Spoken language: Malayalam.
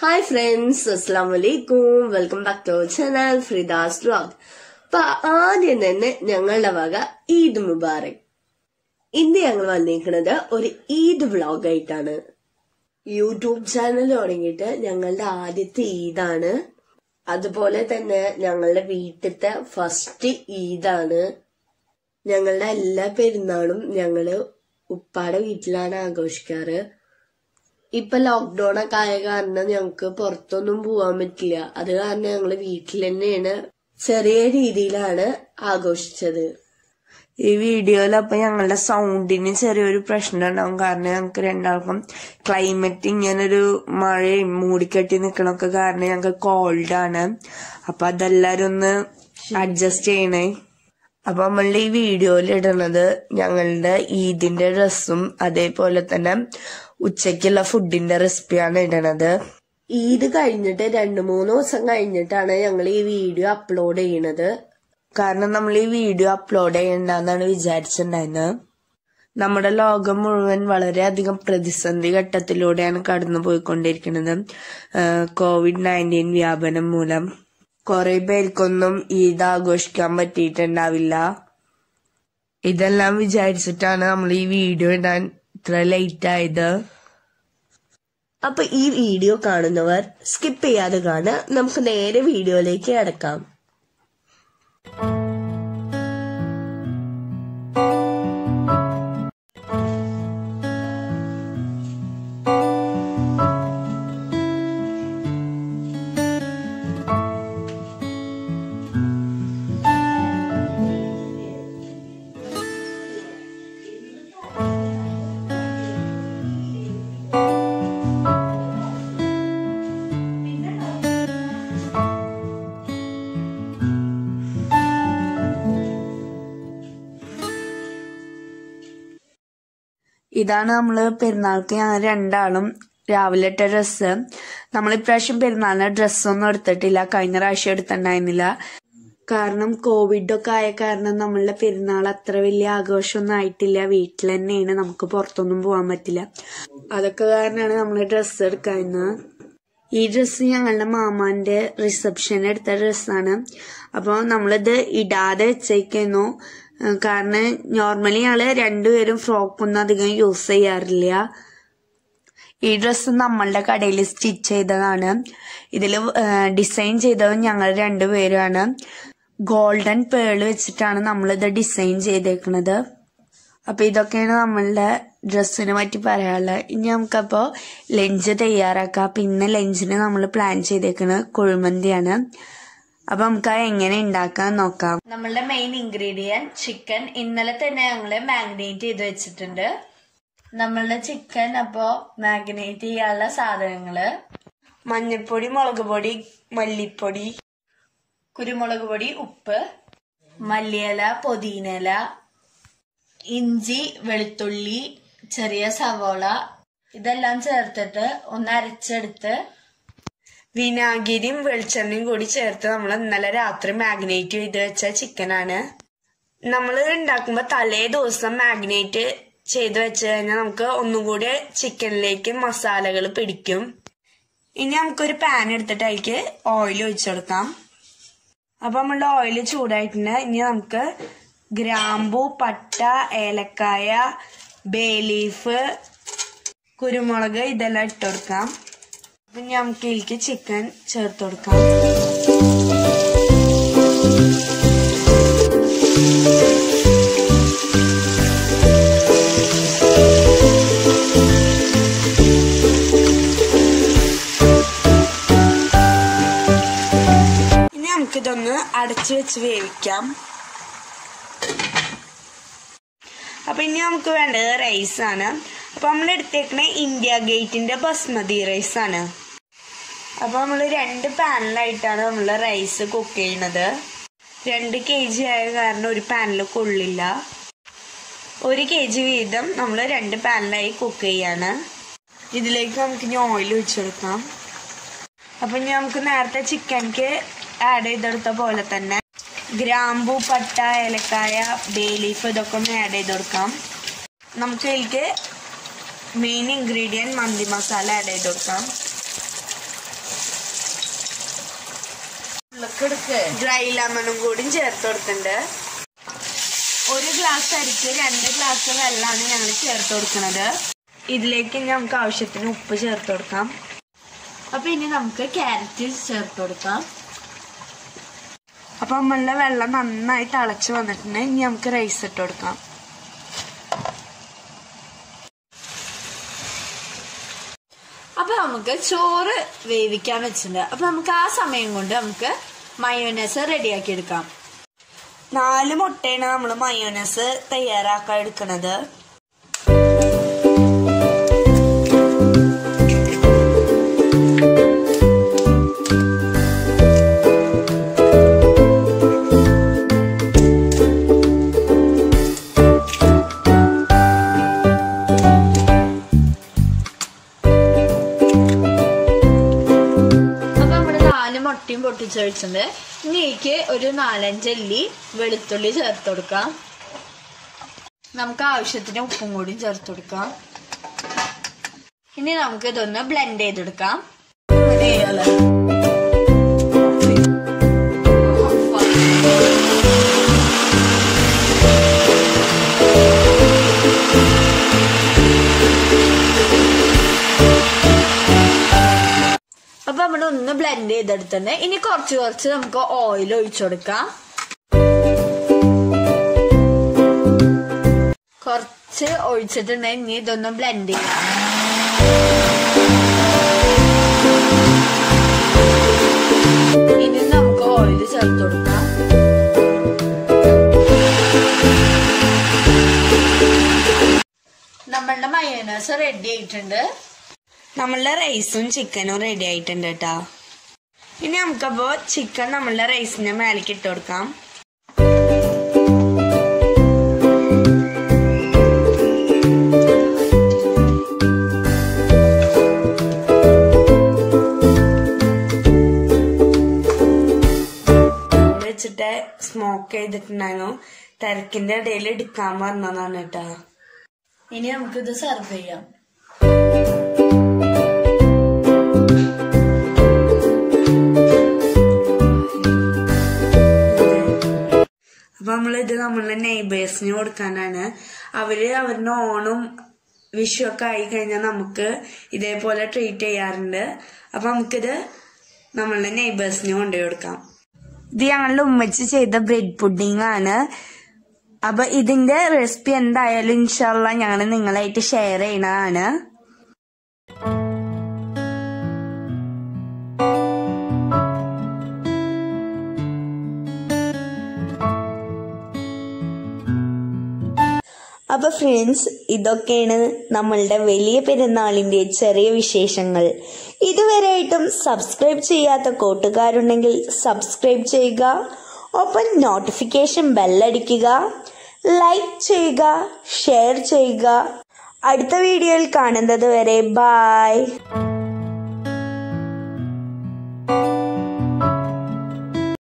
ഹായ് ഫ്രണ്ട്സ് അസ്സാം വലൈക്കും welcome back to our channel ഫ്രിദാസ് വ്ലോഗ് അപ്പൊ ആദ്യം തന്നെ ഞങ്ങളുടെ വക ഈദ് മുബാറക് ഇന്ന് ഞങ്ങൾ വന്നിരിക്കുന്നത് ഒരു ഈദ് വ്ലോഗ് ആയിട്ടാണ് യൂട്യൂബ് ചാനൽ തുടങ്ങിയിട്ട് ഞങ്ങളുടെ ആദ്യത്തെ ഈദാണ് അതുപോലെ തന്നെ ഞങ്ങളുടെ വീട്ടിലത്തെ ഫസ്റ്റ് ഈദാണ് ഞങ്ങളുടെ എല്ലാ പെരുന്നാളും ഞങ്ങള് ഉപ്പാടെ വീട്ടിലാണ് ആഘോഷിക്കാറ് ഇപ്പൊ ലോക്ക്ഡൌൺ ഒക്കെ ആയ കാരണം ഞങ്ങക്ക് പുറത്തൊന്നും പോവാൻ പറ്റില്ല അത് കാരണം ഞങ്ങള് വീട്ടിൽ തന്നെയാണ് ചെറിയ രീതിയിലാണ് ആഘോഷിച്ചത് ഈ വീഡിയോയിൽ അപ്പൊ ഞങ്ങളുടെ സൗണ്ടിന് ചെറിയൊരു പ്രശ്നം ഉണ്ടാവും കാരണം ഞങ്ങൾക്ക് രണ്ടാൾക്കും ക്ലൈമറ്റ് ഇങ്ങനൊരു മഴയും മൂടിക്കെട്ടി നിക്കണൊക്കെ കാരണം ഞങ്ങൾക്ക് കോൾഡ് ആണ് അപ്പൊ അതെല്ലാരും ഒന്ന് അഡ്ജസ്റ്റ് ചെയ്യണേ അപ്പൊ നമ്മളുടെ ഈ വീഡിയോയിൽ ഇടുന്നത് ഞങ്ങളുടെ ഈദിന്റെ ഡ്രസ്സും അതേപോലെ തന്നെ ഉച്ചയ്ക്കുള്ള ഫുഡിന്റെ റെസിപ്പിയാണ് ഇടണത് ഈദ് കഴിഞ്ഞിട്ട് രണ്ടു മൂന്ന് ദിവസം കഴിഞ്ഞിട്ടാണ് ഞങ്ങൾ ഈ വീഡിയോ അപ്ലോഡ് ചെയ്യണത് കാരണം നമ്മൾ ഈ വീഡിയോ അപ്ലോഡ് ചെയ്യണ്ടെന്നാണ് വിചാരിച്ചിട്ടുണ്ടായിരുന്നത് നമ്മുടെ ലോകം മുഴുവൻ വളരെയധികം പ്രതിസന്ധി ഘട്ടത്തിലൂടെയാണ് കടന്നു പോയിക്കൊണ്ടിരിക്കുന്നത് കോവിഡ് നയൻറ്റീൻ വ്യാപനം മൂലം കുറെ പേർക്കൊന്നും ഈദ് ആഘോഷിക്കാൻ പറ്റിയിട്ടുണ്ടാവില്ല ഇതെല്ലാം വിചാരിച്ചിട്ടാണ് നമ്മൾ ഈ വീഡിയോ ഇടാൻ ഇത്ര ലേറ്റ് ആയത് അപ്പൊ ഈ വീഡിയോ കാണുന്നവർ സ്കിപ്പ് ചെയ്യാതെ കാണുക നമുക്ക് നേരെ വീഡിയോയിലേക്ക് അടക്കാം ഇതാണ് നമ്മള് പെരുന്നാൾക്ക് ഞങ്ങൾ രണ്ടാളും രാവിലെ ഇട്ട ഡ്രസ്സ് നമ്മൾ ഇപ്രാവശ്യം പെരുന്നാളിന് ഡ്രസ്സൊന്നും എടുത്തിട്ടില്ല കഴിഞ്ഞ പ്രാവശ്യം എടുത്തിട്ടുണ്ടായിരുന്നില്ല കാരണം കോവിഡ് ഒക്കെ ആയ കാരണം നമ്മളുടെ പെരുന്നാൾ അത്ര വലിയ ആഘോഷമൊന്നും ആയിട്ടില്ല വീട്ടിൽ തന്നെയാണ് നമുക്ക് പുറത്തൊന്നും പോകാൻ പറ്റില്ല അതൊക്കെ കാരണമാണ് നമ്മൾ ഡ്രസ്സ് എടുക്കുന്നത് ഈ ഡ്രസ്സ് ഞങ്ങളുടെ മാമാന്റെ റിസപ്ഷൻ എടുത്ത ഡ്രസ്സാണ് അപ്പോൾ നമ്മളിത് ഇടാതെ വെച്ചേക്കുന്നു ഏഹ് കാരണം നോർമലി ഞങ്ങള് രണ്ടുപേരും ഫ്രോക്കൊന്നും അധികം യൂസ് ചെയ്യാറില്ല ഈ ഡ്രസ്സ് നമ്മളുടെ കടയിൽ സ്റ്റിച്ച് ചെയ്തതാണ് ഇതിൽ ഡിസൈൻ ചെയ്തത് ഞങ്ങൾ രണ്ടുപേരുമാണ് ഗോൾഡൻ പേൾ വെച്ചിട്ടാണ് നമ്മളിത് ഡിസൈൻ ചെയ്തേക്കുന്നത് അപ്പൊ ഇതൊക്കെയാണ് നമ്മളുടെ ഡ്രസ്സിനെ പറ്റി പറയാനുള്ളത് ഇനി നമുക്കപ്പോ ലഞ്ച് തയ്യാറാക്കാം പിന്നെ ലഞ്ചിന് നമ്മൾ പ്ലാൻ ചെയ്തേക്കുന്നത് കുഴിമന്തിയാണ് അപ്പൊ നമുക്ക് അത് എങ്ങനെ ഉണ്ടാക്കാൻ നോക്കാം നമ്മളുടെ മെയിൻ ഇൻഗ്രീഡിയന്റ് ചിക്കൻ ഇന്നലെ തന്നെ ഞങ്ങള് മാഗ്നേറ്റ് ചെയ്ത് വെച്ചിട്ടുണ്ട് നമ്മളുടെ ചിക്കൻ അപ്പോ മാഗ്നേറ്റ് ചെയ്യാനുള്ള സാധനങ്ങള് മഞ്ഞൾപ്പൊടി മുളക് പൊടി മല്ലിപ്പൊടി കുരുമുളക് പൊടി ഉപ്പ് മല്ലിയില പൊതിനയില ഇഞ്ചി വെളുത്തുള്ളി ചെറിയ സവോള ഇതെല്ലാം ചേർത്തിട്ട് ഒന്ന് അരച്ചെടുത്ത് വിനാഗിരിയും വെളിച്ചെണ്ണയും കൂടി ചേർത്ത് നമ്മൾ ഇന്നലെ രാത്രി മാഗ്നേറ്റ് ചെയ്ത് വെച്ച ചിക്കനാണ് നമ്മൾ ഉണ്ടാക്കുമ്പോൾ തലേ ദിവസം മാഗ്നേറ്റ് ചെയ്ത് വെച്ച് കഴിഞ്ഞാൽ നമുക്ക് ഒന്നും കൂടി ചിക്കനിലേക്ക് മസാലകൾ പിടിക്കും ഇനി നമുക്കൊരു പാൻ എടുത്തിട്ട് അതിലേക്ക് ഓയിൽ ഒഴിച്ചു കൊടുക്കാം അപ്പൊ നമ്മളുടെ ഓയിൽ ചൂടായിട്ടുണ്ട് ഇനി നമുക്ക് ഗ്രാമ്പു പട്ട ഏലക്കായ ബേ ലീഫ് കുരുമുളക് ഇതെല്ലാം ഇട്ട് കൊടുക്കാം അപ്പൊ ഇനി നമുക്ക് ഇതിലേക്ക് ചിക്കൻ ചേർത്ത് കൊടുക്കാം ഇനി നമുക്കിതൊന്ന് അടച്ചു വെച്ച് വേവിക്കാം അപ്പൊ ഇനി നമുക്ക് വേണ്ടത് റൈസ് ആണ് അപ്പൊ നമ്മൾ എടുത്തേക്കണ ഇന്ത്യ ഗേറ്റിന്റെ ബസ്മതി റൈസ് ആണ് അപ്പൊ നമ്മൾ രണ്ട് പാനിലായിട്ടാണ് നമ്മൾ റൈസ് കുക്ക് ചെയ്യുന്നത് രണ്ട് കെ ജി ആയ കാരണം ഒരു പാനിൽ കൊള്ളില്ല ഒരു കെ ജി വീതം നമ്മൾ രണ്ട് പാനിലായി കുക്ക് ചെയ്യാണ് ഇതിലേക്ക് നമുക്ക് ഇനി ഓയിൽ ഒഴിച്ചെടുക്കാം അപ്പൊ ഇനി നമുക്ക് നേരത്തെ ചിക്കൻക്ക് ആഡ് ചെയ്തെടുത്ത പോലെ തന്നെ ഗ്രാമ്പു പട്ട ഏലക്കായ ബേ ലീഫ് ഇതൊക്കെ ഒന്ന് ആഡ് ചെയ്ത് കൊടുക്കാം നമുക്ക് ഇതിലേക്ക് മെയിൻ ഇൻഗ്രീഡിയൻറ്റ് മന്തി മസാല ആഡ് ചെയ്ത് കൊടുക്കാം കൊടുക്ക് ഡ്രൈ ലെമണും കൂടി ചേർത്ത് കൊടുക്കുന്നുണ്ട് ഒരു ഗ്ലാസ് അരിക്ക് രണ്ട് ഗ്ലാസ് വെള്ളമാണ് ഞങ്ങൾ ചേർത്ത് കൊടുക്കുന്നത് ഇതിലേക്ക് ഇനി നമുക്ക് ആവശ്യത്തിന് ഉപ്പ് ചേർത്ത് കൊടുക്കാം അപ്പൊ ഇനി നമുക്ക് ക്യാരറ്റ് ചേർത്ത് കൊടുക്കാം അപ്പൊ നമ്മളുടെ വെള്ളം നന്നായി തിളച്ച് വന്നിട്ടുണ്ട് ഇനി നമുക്ക് റൈസ് ഇട്ട് കൊടുക്കാം അപ്പൊ നമുക്ക് ചോറ് വേവിക്കാൻ വെച്ചിട്ടുണ്ട് അപ്പൊ നമുക്ക് ആ സമയം കൊണ്ട് നമുക്ക് മയോനസ് റെഡിയാക്കി എടുക്കാം നാല് മുട്ടയാണ് നമ്മൾ മയോനസ് തയ്യാറാക്കാൻ എടുക്കുന്നത് അപ്പൊ നമ്മുടെ നാല് മുട്ടയും പൊട്ടിച്ച് വെച്ചിട്ടുണ്ട് ഇനിക്ക് ഒരു നാലഞ്ചല്ലി വെളുത്തുള്ളി ചേർത്ത് കൊടുക്കാം നമുക്ക് ആവശ്യത്തിന് ഉപ്പും കൂടി ചേർത്ത് കൊടുക്കാം ഇനി നമുക്ക് ഇതൊന്ന് ബ്ലെൻഡ് ചെയ്തെടുക്കാം അങ്ങനെ ചെയ്യാലോ. അപ്പൊ നമ്മൾ ഒന്ന് ബ്ലെൻഡ് ചെയ്തെടുത്തിട്ടുണ്ട് ഇനി കുറച്ച് കുറച്ച് നമുക്ക് ഓയിൽ ഒഴിച്ചു കൊടുക്കാം കുറച്ച് ഒഴിച്ചിട്ടുണ്ട് ഇനി ഇതൊന്ന് ബ്ലെൻഡ് ചെയ്യാം ഇനി നമുക്ക് ഓയിൽ ചേർത്ത് കൊടുക്കാം നമ്മളുടെ മയോനൈസ് റെഡി ആയിട്ടുണ്ട് നമ്മളുടെ റൈസും ചിക്കനും റെഡി ആയിട്ടുണ്ട് കേട്ടോ ഇനി നമുക്കപ്പോ ചിക്കൻ നമ്മളുടെ റൈസിന്റെ മേലേക്ക് ഇട്ട് കൊടുക്കാം വെച്ചിട്ട് സ്മോക്ക് ചെയ്തിട്ടുണ്ടായിരുന്നു തിരക്കിന്റെ ഇടയിൽ എടുക്കാൻ പറഞ്ഞതാണ് കേട്ടോ ഇനി നമുക്കിത് സെർവ് ചെയ്യാം അപ്പൊ നമ്മളിത് നമ്മളുടെ നെയ്ബേഴ്സിന് കൊടുക്കാനാണ് അവര് അവരുടെ ഓണും വിഷു ഒക്കെ ആയി കഴിഞ്ഞാൽ നമുക്ക് ഇതേപോലെ ട്രീറ്റ് ചെയ്യാറുണ്ട് അപ്പൊ നമുക്കിത് നമ്മളുടെ നെയ്ബേഴ്സിന് കൊണ്ടുപോയി കൊടുക്കാം ഇത് ഞങ്ങളുടെ ഉമ്മച്ചി ചെയ്ത ബ്രെഡ് പുഡിംഗ് ആണ് അപ്പൊ ഇതിന്റെ റെസിപ്പി എന്തായാലും ഇൻഷാല്ല ഞങ്ങൾ നിങ്ങളായിട്ട് ഷെയർ ചെയ്യണതാണ് അപ്പൊ ഫ്രണ്ട്സ് ഇതൊക്കെയാണ് നമ്മളുടെ വലിയ പെരുന്നാളിന്റെ ചെറിയ വിശേഷങ്ങൾ ഇതുവരെയായിട്ടും സബ്സ്ക്രൈബ് ചെയ്യാത്ത കൂട്ടുകാരുണ്ടെങ്കിൽ സബ്സ്ക്രൈബ് ചെയ്യുക ഒപ്പം നോട്ടിഫിക്കേഷൻ ബെല്ലടിക്കുക ലൈക്ക് ചെയ്യുക ഷെയർ ചെയ്യുക അടുത്ത വീഡിയോയിൽ കാണുന്നത് വരെ ബായ്